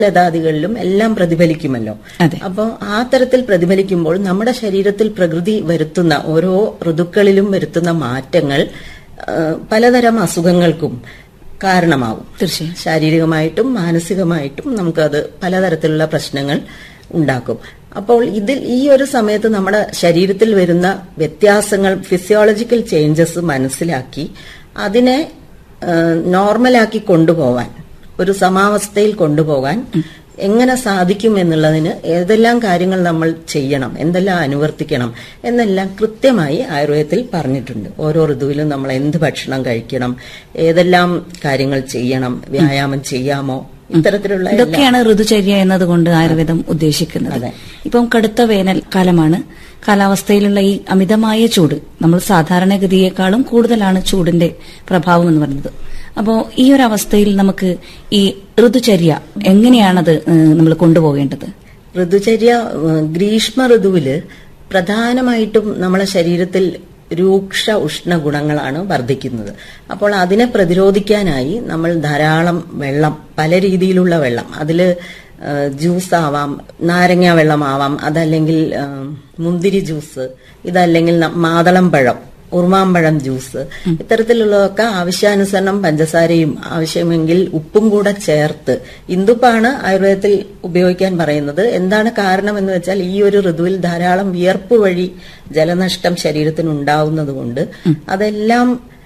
ലതാദികളിലും എല്ലാം പ്രതിഫലിക്കുമല്ലോ അതെ. അപ്പോൾ ആ തരത്തിൽ പ്രതിഫലിക്കുമ്പോൾ നമ്മുടെ ശരീരത്തിൽ പ്രകൃതി വരുത്തുന്ന ഓരോ ഋതുക്കളിലും വരുത്തുന്ന മാറ്റങ്ങൾ ആ, പലതരം അസുഖങ്ങൾക്കും കാരണമാവും തീർച്ചയായും ശാരീരികമായിട്ടും മാനസികമായിട്ടും നമുക്കത് പലതരത്തിലുള്ള പ്രശ്നങ്ങൾ ഉണ്ടാക്കും അപ്പോൾ ഇതിൽ ഈ ഒരു സമയത്ത് നമ്മുടെ ശരീരത്തിൽ വരുന്ന വ്യത്യാസങ്ങൾ ഫിസിയോളജിക്കൽ ചേഞ്ചസ് മനസ്സിലാക്കി അതിനെ ആ, നോർമലാക്കി കൊണ്ടുപോകാൻ ഒരു സമാവസ്ഥയിൽ കൊണ്ടുപോകാൻ എങ്ങനെ സാധിക്കും എന്നുള്ളതിന് ഏതെല്ലാം കാര്യങ്ങൾ നമ്മൾ ചെയ്യണം എന്തെല്ലാം അനുവർത്തിക്കണം എന്നെല്ലാം കൃത്യമായി ആയുർവേദത്തിൽ പറഞ്ഞിട്ടുണ്ട് ഓരോ ഋതുവിലും നമ്മൾ എന്ത് ഭക്ഷണം കഴിക്കണം ഏതെല്ലാം കാര്യങ്ങൾ ചെയ്യണം വ്യായാമം ചെയ്യാമോ ഇത്തരത്തിലുള്ള എല്ലാ- ഇതൊക്കെയാണ് ഋതുചര്യ എന്നതുകൊണ്ട് ആയുർവേദം ഉദ്ദേശിക്കുന്നത് അതെ. ഇപ്പം കടുത്ത വേനൽ കാലമാണ് കാലാവസ്ഥയിലുള്ള ഈ അമിതമായ ചൂട് നമ്മൾ സാധാരണഗതിയേക്കാളും കൂടുതലാണ് ചൂടിന്റെ പ്രഭാവം എന്ന് പറയുന്നത് അപ്പോൾ ഈ ഒരു അവസ്ഥയിൽ നമുക്ക് ഈ ഋതുചര്യ എങ്ങനെയാണത് നമ്മൾ കൊണ്ടുപോകേണ്ടത് ഋതുചര്യ ഏഹ്, ഗ്രീഷ്മ ഋതുവില് പ്രധാനമായിട്ടും നമ്മളെ ശരീരത്തിൽ രൂക്ഷ ഉഷ്ണ ഗുണങ്ങളാണ് വർദ്ധിക്കുന്നത് അപ്പോൾ അതിനെ പ്രതിരോധിക്കാനായി നമ്മൾ ധാരാളം വെള്ളം പല രീതിയിലുള്ള വെള്ളം അതില് ഏഹ്, ജ്യൂസ് ആവാം നാരങ്ങ വെള്ളമാവാം അതല്ലെങ്കിൽ ഏഹ്, മുന്തിരി ജ്യൂസ് ഇതല്ലെങ്കിൽ ന- മാതളം പഴം ഉറുമാമ്പഴം ജ്യൂസ് ഇത്തരത്തിലുള്ളതൊക്കെ ആവശ്യാനുസരണം പഞ്ചസാരയും ആവശ്യമെങ്കിൽ ഉപ്പും കൂടെ ചേർത്ത് ഇന്ദുപ്പാണ് ആയുർവേദത്തിൽ ഉപയോഗിക്കാൻ പറയുന്നത് എന്താണ് കാരണം എന്ന് വെച്ചാൽ ഈ ഒരു ഋതുവിൽ ധാരാളം വിയർപ്പ് വഴി ജലനഷ്ടം ശരീരത്തിന് ഉണ്ടാവുന്നത് കൊണ്ട് അതെല്ലാം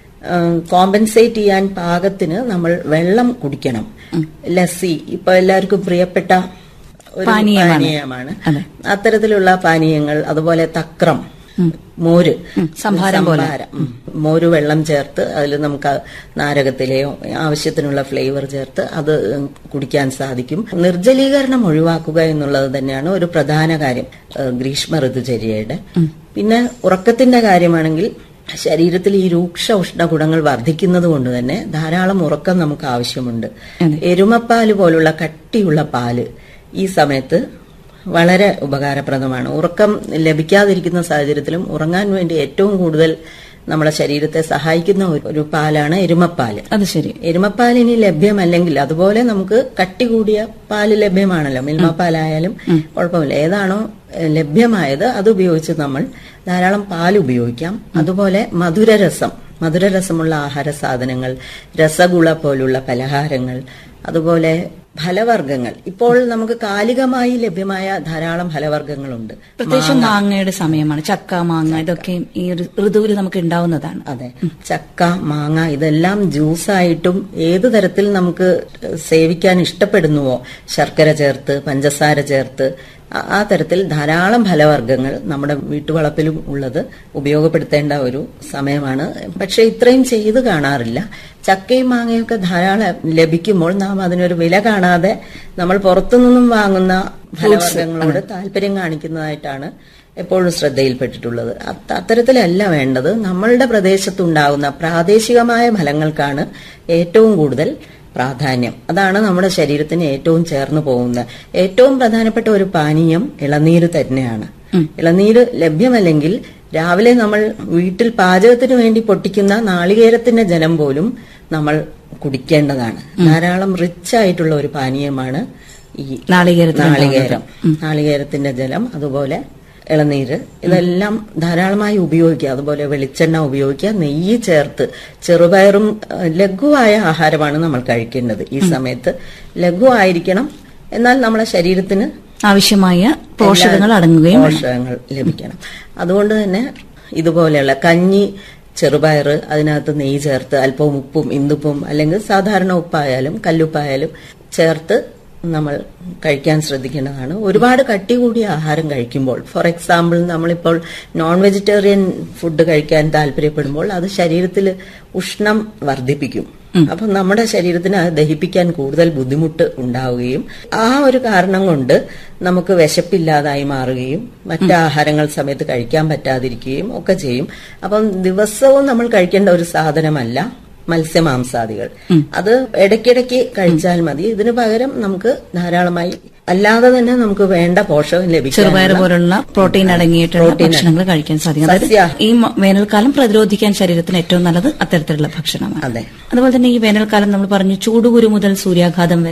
കോമ്പൻസേറ്റ് ചെയ്യാൻ പാകത്തിന് നമ്മൾ വെള്ളം കുടിക്കണം ലസ്സി ഇപ്പൊ എല്ലാവർക്കും പ്രിയപ്പെട്ട ഒരു പാനീയമാണ്. പാനീയമാണ് അതെ. അത്തരത്തിലുള്ള പാനീയങ്ങൾ അതുപോലെ തക്രം മോര് സംഭാരം പോലെ. സംഭാരം. ഉം. മോര് വെള്ളം ചേർത്ത് അതിൽ നമുക്ക് നാരകത്തിലെയോ ആവശ്യത്തിനുള്ള ഫ്ലേവർ ചേർത്ത് അത് കുടിക്കാൻ സാധിക്കും നിർജ്ജലീകരണം ഒഴിവാക്കുക എന്നുള്ളത് തന്നെയാണ് ഒരു പ്രധാന കാര്യം ഏഹ് ഗ്രീഷ്മ ഋതുചര്യയുടെ പിന്നെ ഉറക്കത്തിന്റെ കാര്യമാണെങ്കിൽ ശരീരത്തിൽ ഈ രൂക്ഷ ഉഷ്ണ ഗുണങ്ങൾ വർദ്ധിക്കുന്നത് കൊണ്ട് തന്നെ ധാരാളം ഉറക്കം നമുക്ക് ആവശ്യമുണ്ട് അതെ. എരുമപ്പാല് പോലുള്ള കട്ടിയുള്ള പാല് ഈ സമയത്ത് വളരെ ഉപകാരപ്രദമാണ് ഉറക്കം ലഭിക്കാതിരിക്കുന്ന സാഹചര്യത്തിലും ഉറങ്ങാൻ വേണ്ടി ഏറ്റവും കൂടുതൽ നമ്മുടെ ശരീരത്തെ സഹായിക്കുന്ന ഒരു- ഒരു പാലാണ് എരുമപ്പാല് അത് ശരി എരുമപ്പാൽ ഇനി ലഭ്യമല്ലെങ്കിൽ അതുപോലെ നമുക്ക് കട്ടി കൂടിയ പാല് ലഭ്യമാണല്ലോ മിൽമപ്പാലായാലും കുഴപ്പമില്ല ഏതാണോ എഹ്, ലഭ്യമായത് അത് ഉപയോഗിച്ച് നമ്മൾ ധാരാളം പാൽ ഉപയോഗിക്കാം അതുപോലെ മധുരരസം മധുരരസമുള്ള ആഹാര സാധനങ്ങൾ രസഗുള പോലുള്ള പലഹാരങ്ങൾ അതുപോലെ ഫലവർഗ്ഗങ്ങൾ ഇപ്പോൾ നമുക്ക് കാലികമായി ലഭ്യമായ ധാരാളം ഫലവർഗ്ഗങ്ങളുണ്ട് പ്രത്യേകിച്ചും മാങ്ങയുടെ സമയമാണ് ചക്ക മാങ്ങ ഇതൊക്കെ ഈ ഒരു ഋതുവിൽ നമുക്ക് ഉണ്ടാവുന്നതാണ് അതെ ചക്ക മാങ്ങ ഇതെല്ലാം ജ്യൂസായിട്ടും ഏത് തരത്തിൽ നമുക്ക് സേവിക്കാൻ ഇഷ്ടപ്പെടുന്നുവോ ശർക്കര ചേർത്ത് പഞ്ചസാര ചേർത്ത് ആ- ആ തരത്തിൽ ധാരാളം ഫലവർഗ്ഗങ്ങൾ നമ്മുടെ വീട്ടുവളപ്പിലും ഉള്ളത് ഉപയോഗപ്പെടുത്തേണ്ട ഒരു സമയമാണ് പക്ഷെ ഇത്രയും ചെയ്ത് കാണാറില്ല ചക്കയും മാങ്ങയൊക്കെ ധാരാളം ലഭിക്കുമ്പോൾ നാം അതിനൊരു വില കാണാതെ നമ്മൾ പുറത്തുനിന്നും വാങ്ങുന്ന ഫലവർഗ്ഗങ്ങളോട് താല്പര്യം കാണിക്കുന്നതായിട്ടാണ് എപ്പോഴും ശ്രദ്ധയിൽപ്പെട്ടിട്ടുള്ളത് അത് അത്തരത്തിലല്ല വേണ്ടത് നമ്മളുടെ പ്രദേശത്തുണ്ടാകുന്ന പ്രാദേശികമായ ഫലങ്ങൾക്കാണ് ഏറ്റവും കൂടുതൽ പ്രാധാന്യം അതാണ് നമ്മുടെ ശരീരത്തിന് ഏറ്റവും ചേർന്ന് പോകുന്നത് ഏറ്റവും പ്രധാനപ്പെട്ട ഒരു പാനീയം ഇളനീര് തന്നെയാണ് ഇളനീര് ലഭ്യമല്ലെങ്കിൽ രാവിലെ നമ്മൾ വീട്ടിൽ പാചകത്തിന് വേണ്ടി പൊട്ടിക്കുന്ന നാളികേരത്തിന്റെ ജലം പോലും നമ്മൾ കുടിക്കേണ്ടതാണ് ധാരാളം റിച്ച് ആയിട്ടുള്ള ഒരു പാനീയമാണ് ഈ നാളികേരത്തിൽ നാളികേരം നാളികേരത്തിന്റെ ജലം അതുപോലെ ഇളനീര് ഇതെല്ലാം ധാരാളമായി ഉപയോഗിക്കുക അതുപോലെ വെളിച്ചെണ്ണ ഉപയോഗിക്കുക നെയ്യ് ചേർത്ത് ചെറുപയറും ഏഹ്, ലഘുവായ ആഹാരമാണ് നമ്മൾ കഴിക്കേണ്ടത് ഈ സമയത്ത് ലഘുവായിരിക്കണം എന്നാൽ നമ്മളെ ശരീരത്തിന് ആവശ്യമായ പോഷകങ്ങൾ അടങ്ങുകയും വേണം. പോഷകങ്ങൾ ലഭിക്കണം അതുകൊണ്ട് തന്നെ ഇതുപോലെയുള്ള കഞ്ഞി ചെറുപയർ അതിനകത്ത് നെയ്യ് ചേർത്ത് അല്പം ഉപ്പും ഇന്ദുപ്പും അല്ലെങ്കിൽ സാധാരണ ഉപ്പായാലും കല്ലുപ്പായാലും ചേർത്ത് നമ്മൾ കഴിക്കാൻ ശ്രദ്ധിക്കേണ്ടതാണ് ഒരുപാട് കട്ടി കൂടിയ ആഹാരം കഴിക്കുമ്പോൾ ഫോർ എക്സാമ്പിൾ നമ്മളിപ്പോൾ നോൺ വെജിറ്റേറിയൻ ഫുഡ് കഴിക്കാൻ താല്പര്യപ്പെടുമ്പോൾ അത് ശരീരത്തിൽ ഉഷ്ണം വർദ്ധിപ്പിക്കും അപ്പം നമ്മുടെ ശരീരത്തിന് അത് ദഹിപ്പിക്കാൻ കൂടുതൽ ബുദ്ധിമുട്ട് ഉണ്ടാവുകയും ആ ഒരു കാരണം കൊണ്ട് നമുക്ക് വിശപ്പില്ലാതായി മാറുകയും മറ്റ് ആഹാരങ്ങൾ സമയത്ത് കഴിക്കാൻ പറ്റാതിരിക്കുകയും ഒക്കെ ചെയ്യും അപ്പം ദിവസവും നമ്മൾ കഴിക്കേണ്ട ഒരു സാധനമല്ല മത്സ്യമാംസാദികൾ അത് ഇടയ്ക്കിടയ്ക്ക് കഴിച്ചാൽ മതി ഇതിനു പകരം നമുക്ക് ധാരാളമായി അല്ലാതെ തന്നെ നമുക്ക് വേണ്ട പോഷകം ലഭിക്കും ചെറുപയർ പോലുള്ള പ്രോട്ടീൻ അടങ്ങിയിട്ടുള്ള പ്രോട്ടീൻ ഭക്ഷണങ്ങൾ കഴിക്കാൻ സാധിക്കും അതായത് സസ്യ- ഈ മ- വേനൽക്കാലം പ്രതിരോധിക്കാൻ ശരീരത്തിന് ഏറ്റവും നല്ലത് അത്തരത്തിലുള്ള ഭക്ഷണമാണ് അതെ അതുപോലെ തന്നെ ഈ വേനൽക്കാലം നമ്മൾ പറഞ്ഞു ചൂടുകുരു മുതൽ സൂര്യാഘാതം വരെ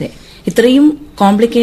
ഇത്രയും കോംപ്ലിക്കേറ്റഡ്